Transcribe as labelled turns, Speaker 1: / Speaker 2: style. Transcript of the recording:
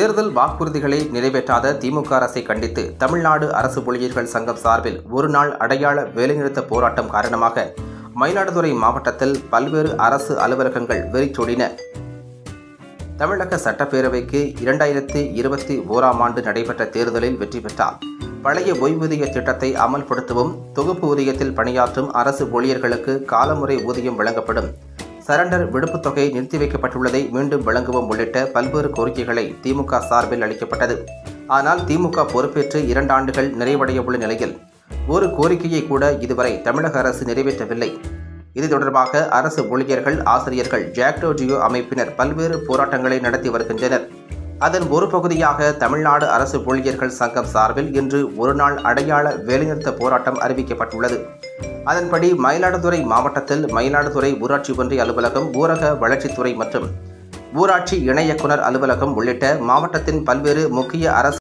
Speaker 1: தேர்தல் வாக்குறுதிகளை நிறைவேற்றாத திமுக அரசை கண்டித்து தமிழ்நாடு அரசு ஊழியர்கள் சங்கம் சார்பில் ஒருநாள் அடையாள வேலைநிறுத்த போராட்டம் காரணமாக மயிலாடுதுறை மாவட்டத்தில் பல்வேறு அரசு அலுவலகங்கள் வெறிச்சொடின தமிழக சட்டப்பேரவைக்கு இரண்டாயிரத்தி இருபத்தி ஓராம் ஆண்டு நடைபெற்ற தேர்தலில் வெற்றி பெற்றால் பழைய ஓய்வூதிய திட்டத்தை அமல்படுத்தவும் தொகுப்பு ஊதியத்தில் பணியாற்றும் அரசு ஊழியர்களுக்கு காலமுறை ஊதியம் வழங்கப்படும் சரண்டர் விடுப்புத் தொகை நிறுத்தி வைக்கப்பட்டுள்ளதை மீண்டும் வழங்கவும் உள்ளிட்ட பல்வேறு கோரிக்கைகளை திமுக சார்பில் அளிக்கப்பட்டது ஆனால் திமுக பொறுப்பேற்று இரண்டு ஆண்டுகள் நிறைவடைய உள்ள நிலையில் ஒரு கோரிக்கையை கூட இதுவரை தமிழக அரசு நிறைவேற்றவில்லை இது தொடர்பாக அரசு ஊழியர்கள் ஆசிரியர்கள் ஜாக்டோ ஜியோ அமைப்பினர் பல்வேறு போராட்டங்களை நடத்தி வருகின்றனர் அதன் ஒரு பகுதியாக தமிழ்நாடு அரசு ஊழியர்கள் சங்கம் சார்பில் இன்று ஒருநாள் அடையாள வேலைநிறுத்த போராட்டம் அறிவிக்கப்பட்டுள்ளது அதன்படி மயிலாடுதுறை மாவட்டத்தில் மயிலாடுதுறை ஊராட்சி ஒன்றிய அலுவலகம் ஊரக வளர்ச்சித்துறை மற்றும் ஊராட்சி இணை இயக்குனர் அலுவலகம் உள்ளிட்ட மாவட்டத்தின் பல்வேறு முக்கிய அரசு